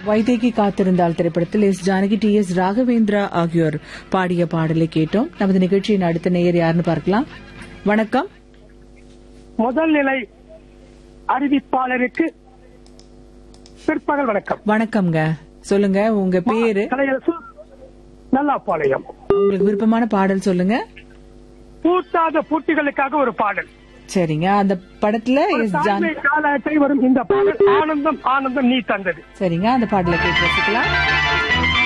வைதேகி காத்திருந்தால் திரைப்படத்தில் S Janaki T S Raghavendra ஆகியோர் பாடிய பாடலை கேட்டோம் நமது நிகழ்ச்சியின் அடுத்த நேயர் யாருன்னு பார்க்கலாம் வணக்கம் முதல் நிலை அறிவிப்பாளருக்கு பிற்பகல் வணக்கம் வணக்கம்ங்க சொல்லுங்க உங்க பேரு கலையரசு நல்லாப்பாளையம் உங்களுக்கு விருப்பமான பாடல் சொல்லுங்க பூட்டாத பூட்டிகளுக்காக ஒரு பாடல் சரிங்க அந்த படத்துல ஒரு எஸ் ஜான் தாய்மை காலத்தை வரும் இந்த பாடல் ஆனந்தம் ஆனந்தம் நீ தந்தது சரிங்க அந்த பாடலை கேட்டு ரசிக்கலாம்